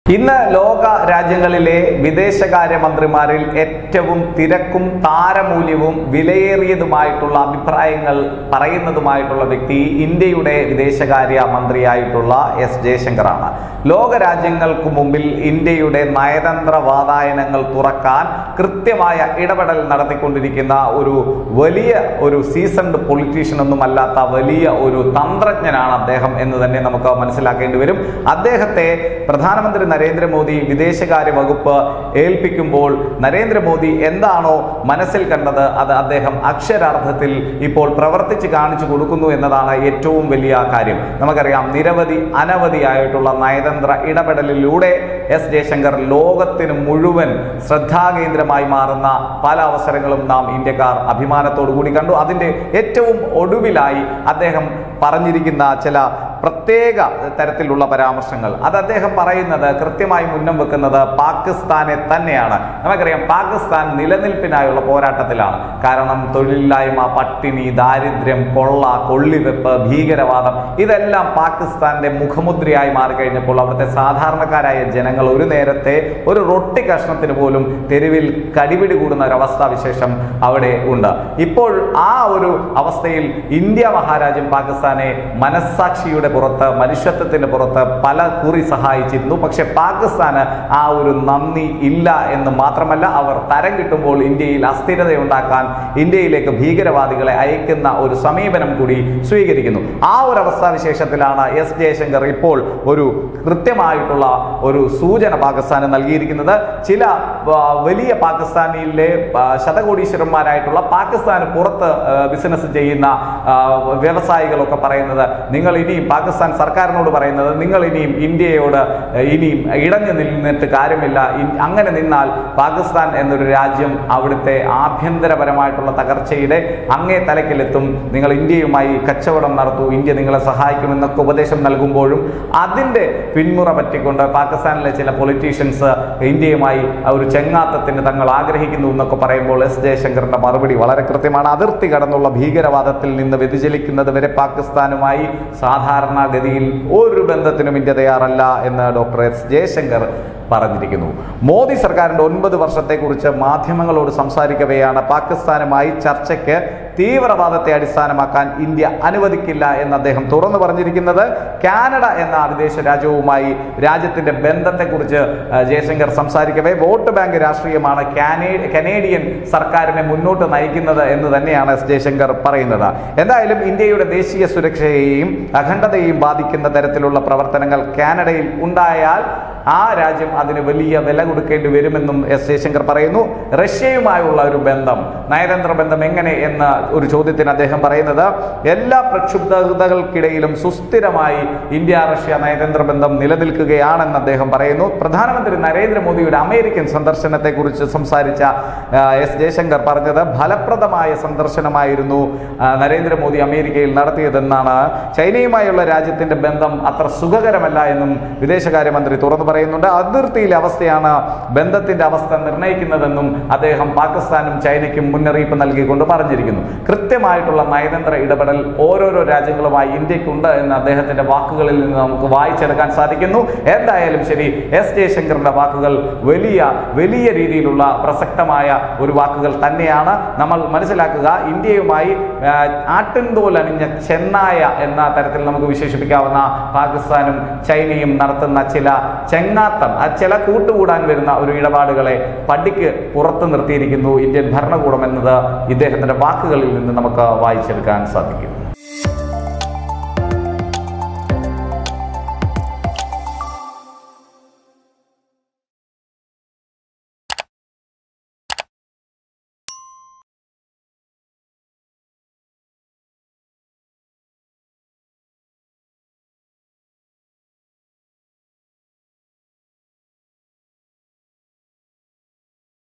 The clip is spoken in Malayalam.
ഇന്ന് ലോക രാജ്യങ്ങളിലെ വിദേശകാര്യമന്ത്രിമാരിൽ ഏറ്റവും തിരക്കും താരമൂല്യവും വിലയേറിയതുമായിട്ടുള്ള അഭിപ്രായങ്ങൾ പറയുന്നതുമായിട്ടുള്ള വ്യക്തി ഇന്ത്യയുടെ വിദേശകാര്യ മന്ത്രിയായിട്ടുള്ള എസ് ജയശങ്കറാണ് ലോക രാജ്യങ്ങൾക്ക് മുമ്പിൽ ഇന്ത്യയുടെ നയതന്ത്ര വാതായനങ്ങൾ തുറക്കാൻ കൃത്യമായ ഇടപെടൽ നടത്തിക്കൊണ്ടിരിക്കുന്ന ഒരു വലിയ ഒരു സീസൺഡ് പൊളിറ്റീഷ്യൻ ഒന്നും അല്ലാത്ത വലിയ ഒരു തന്ത്രജ്ഞനാണ് അദ്ദേഹം എന്ന് തന്നെ നമുക്ക് മനസ്സിലാക്കേണ്ടി വരും അദ്ദേഹത്തെ പ്രധാനമന്ത്രി നരേന്ദ്രമോദി വിദേശകാര്യ വകുപ്പ് ഏൽപ്പിക്കുമ്പോൾ നരേന്ദ്രമോദി എന്താണോ മനസ്സിൽ കണ്ടത് അത് അദ്ദേഹം അക്ഷരാർത്ഥത്തിൽ ഇപ്പോൾ പ്രവർത്തിച്ച് കാണിച്ചു കൊടുക്കുന്നു എന്നതാണ് ഏറ്റവും വലിയ കാര്യം നമുക്കറിയാം നിരവധി അനവധിയായിട്ടുള്ള നയതന്ത്ര ഇടപെടലിലൂടെ എസ് ജയശങ്കർ ലോകത്തിന് മുഴുവൻ ശ്രദ്ധാകേന്ദ്രമായി മാറുന്ന പല അവസരങ്ങളും നാം ഇന്ത്യക്കാർ അഭിമാനത്തോടു കൂടി കണ്ടു അതിൻ്റെ ഏറ്റവും ഒടുവിലായി അദ്ദേഹം പറഞ്ഞിരിക്കുന്ന ചില പ്രത്യേക തരത്തിലുള്ള പരാമർശങ്ങൾ അത് അദ്ദേഹം പറയുന്നത് കൃത്യമായി മുന്നം വെക്കുന്നത് പാകിസ്ഥാനെ തന്നെയാണ് നമുക്കറിയാം പാകിസ്ഥാൻ നിലനിൽപ്പിനായുള്ള പോരാട്ടത്തിലാണ് കാരണം തൊഴിലില്ലായ്മ പട്ടിണി ദാരിദ്ര്യം കൊള്ള കൊള്ളിവെപ്പ് ഭീകരവാദം ഇതെല്ലാം പാകിസ്ഥാന്റെ മുഖമുദ്രയായി മാറിക്കഴിഞ്ഞപ്പോൾ അവിടുത്തെ സാധാരണക്കാരായ ജനങ്ങൾ ഒരു നേരത്തെ ഒരു റൊട്ടി കഷ്ണത്തിന് പോലും തെരുവിൽ കടിപിടി കൂടുന്ന ഒരവസ്ഥാ വിശേഷം അവിടെ ഉണ്ട് ഇപ്പോൾ ആ ഒരു അവസ്ഥയിൽ ഇന്ത്യ മഹാരാജ്യം പാകിസ്ഥാനെ മനസ്സാക്ഷിയുടെ പുറത്ത് മനുഷ്യത്വത്തിന്റെ പുറത്ത് പല കുറി സഹായിച്ചിരുന്നു പക്ഷെ പാകിസ്ഥാന് ആ ഒരു നന്ദി ഇല്ല എന്ന് മാത്രമല്ല അവർ തരം കിട്ടുമ്പോൾ ഇന്ത്യയിൽ അസ്ഥിരതയുണ്ടാക്കാൻ ഇന്ത്യയിലേക്ക് ഭീകരവാദികളെ അയക്കുന്ന ഒരു സമീപനം കൂടി സ്വീകരിക്കുന്നു ആ ഒരു അവസ്ഥാവിശേഷത്തിലാണ് എസ് ജയശങ്കർ ഇപ്പോൾ ഒരു കൃത്യമായിട്ടുള്ള ഒരു സൂചന പാകിസ്ഥാന് നൽകിയിരിക്കുന്നത് ചില ആ, വലിയ പാകിസ്ഥാനിലെ ആ, ശതകോടീശ്വരന്മാരായിട്ടുള്ള പാകിസ്ഥാന് പുറത്ത് ആ, ബിസിനസ് ചെയ്യുന്ന ആ, വ്യവസായികളൊക്കെ പറയുന്നത് നിങ്ങൾ ഇനിയും പാകിസ്ഥാൻ സർക്കാരിനോട് പറയുന്നത് നിങ്ങൾ ഇനിയും ഇന്ത്യയോട് ആ, ഇനിയും ഇടഞ്ഞു നിന്നിട്ട് കാര്യമില്ല ഇൻ- അങ്ങനെ നിന്നാൽ പാകിസ്ഥാൻ എന്നൊരു രാജ്യം അവിടുത്തെ ആഭ്യന്തരപരമായിട്ടുള്ള തകർച്ചയുടെ അങ്ങേ തലക്കിലെത്തും നിങ്ങൾ ഇന്ത്യയുമായി കച്ചവടം നടത്തൂ ഇന്ത്യ നിങ്ങളെ സഹായിക്കുമെന്നൊക്കെ ഉപദേശം നൽകുമ്പോഴും അതിന്റെ പിന്മുറ പറ്റിക്കൊണ്ട് പാകിസ്ഥാനിലെ ചില പൊളിറ്റീഷ്യൻസ് ഇന്ത്യയുമായി ഒരു ചെങ്ങാത്തത്തിന് തങ്ങൾ ആഗ്രഹിക്കുന്നു എന്നൊക്കെ പറയുമ്പോൾ എസ് ജയശങ്കറിന്റെ മറുപടി വളരെ കൃത്യമാണ് അതിർത്തി കടന്നുള്ള ഭീകരവാദത്തിൽ നിന്ന് വ്യതിചലിക്കുന്നത് വരെ പാകിസ്ഥാനുമായി സാധാരണഗതിയിൽ ഒരു ബന്ധത്തിനും ഇന്ത്യ തയ്യാറല്ല എന്ന് ഡോക്ടർ എസ് ജയശങ്കർ പറഞ്ഞിരിക്കുന്നു മോദി സർക്കാരിന്റെ ഒൻപത് വർഷത്തെക്കുറിച്ച് മാധ്യമങ്ങളോട് സംസാരിക്കവെയാണ് പാകിസ്ഥാനുമായി ചർച്ചയ്ക്ക് തീവ്രവാദത്തെ അടിസ്ഥാനമാക്കാൻ ഇന്ത്യ അനുവദിക്കില്ല എന്ന് അദ്ദേഹം തുറന്നു പറഞ്ഞിരിക്കുന്നത് കാനഡ എന്ന വിദേശ രാജ്യവുമായി രാജ്യത്തിന്റെ ബന്ധത്തെക്കുറിച്ച് ആ, ജയശങ്കർ സംസാരിക്കവേ വോട്ട് ബാങ്ക് രാഷ്ട്രീയമാണ് കാനേ കനേഡിയൻ സർക്കാരിനെ മുന്നോട്ട് നയിക്കുന്നത് എന്ന് തന്നെയാണ് എസ് ജയശങ്കർ പറയുന്നത് എന്തായാലും ഇന്ത്യയുടെ ദേശീയ സുരക്ഷയെയും അഖണ്ഡതയെയും ബാധിക്കുന്ന തരത്തിലുള്ള പ്രവർത്തനങ്ങൾ കാനഡയിൽ ഉണ്ടായാൽ ആ രാജ്യം അതിന് വലിയ വില കൊടുക്കേണ്ടി വരുമെന്നും എസ് ജയശങ്കർ പറയുന്നു റഷ്യയുമായുള്ള ഒരു ബന്ധം നയതന്ത്ര ബന്ധം എങ്ങനെ എന്ന ഒരു ചോദ്യത്തിന് അദ്ദേഹം പറയുന്നത് എല്ലാ പ്രക്ഷുബ്ധതകൾക്കിടയിലും സുസ്ഥിരമായി ഇന്ത്യ റഷ്യ നയതന്ത്ര ബന്ധം നിലനിൽക്കുകയാണെന്ന് അദ്ദേഹം പറയുന്നു പ്രധാനമന്ത്രി നരേന്ദ്രമോദിയുടെ അമേരിക്കൻ സന്ദർശനത്തെക്കുറിച്ച് സംസാരിച്ച ആ, എസ് ജയശങ്കർ പറഞ്ഞത് ഫലപ്രദമായ സന്ദർശനമായിരുന്നു ആ, നരേന്ദ്രമോദി അമേരിക്കയിൽ നടത്തിയതെന്നാണ് ചൈനയുമായുള്ള രാജ്യത്തിന്റെ ബന്ധം അത്ര സുഖകരമല്ല എന്നും വിദേശകാര്യമന്ത്രി തുറന്നു പറയുന്നുണ്ട് അതിർത്തിയിലെ അവസ്ഥയാണ് ബന്ധത്തിന്റെ അവസ്ഥ നിർണ്ണയിക്കുന്നതെന്നും അദ്ദേഹം പാകിസ്ഥാനും ചൈനയ്ക്കും മുന്നറിയിപ്പ് നൽകിക്കൊണ്ട് പറഞ്ഞിരിക്കുന്നു കൃത്യമായിട്ടുള്ള നയതന്ത്ര ഇടപെടൽ ഓരോരോ രാജ്യങ്ങളുമായി ഇന്ത്യക്കുണ്ട് എന്ന് അദ്ദേഹത്തിന്റെ വാക്കുകളിൽ നിന്ന് നമുക്ക് വായിച്ചെടുക്കാൻ സാധിക്കുന്നു എന്തായാലും ശരി എസ് ജയശങ്കറിന്റെ വാക്കുകൾ വലിയ വലിയ രീതിയിലുള്ള പ്രസക്തമായ ഒരു വാക്കുകൾ തന്നെയാണ് നമ്മൾ മനസ്സിലാക്കുക ഇന്ത്യയുമായി ആ, ആട്ടിൻതോൽ അണിഞ്ഞ ചെന്നായ എന്ന തരത്തിൽ നമുക്ക് വിശേഷിപ്പിക്കാവുന്ന പാകിസ്ഥാനും ചൈനയും നടത്തുന്ന ചില ചെങ്ങാത്തം ആ ചില കൂട്ടുകൂടാൻ വരുന്ന ഒരു ഇടപാടുകളെ പടിക്ക് പുറത്തു നിർത്തിയിരിക്കുന്നു ഇന്ത്യൻ ഭരണകൂടം എന്നത് ഇദ്ദേഹത്തിന്റെ വാക്കുകളിൽ നിന്ന് നമുക്ക് വായിച്ചെടുക്കാൻ സാധിക്കും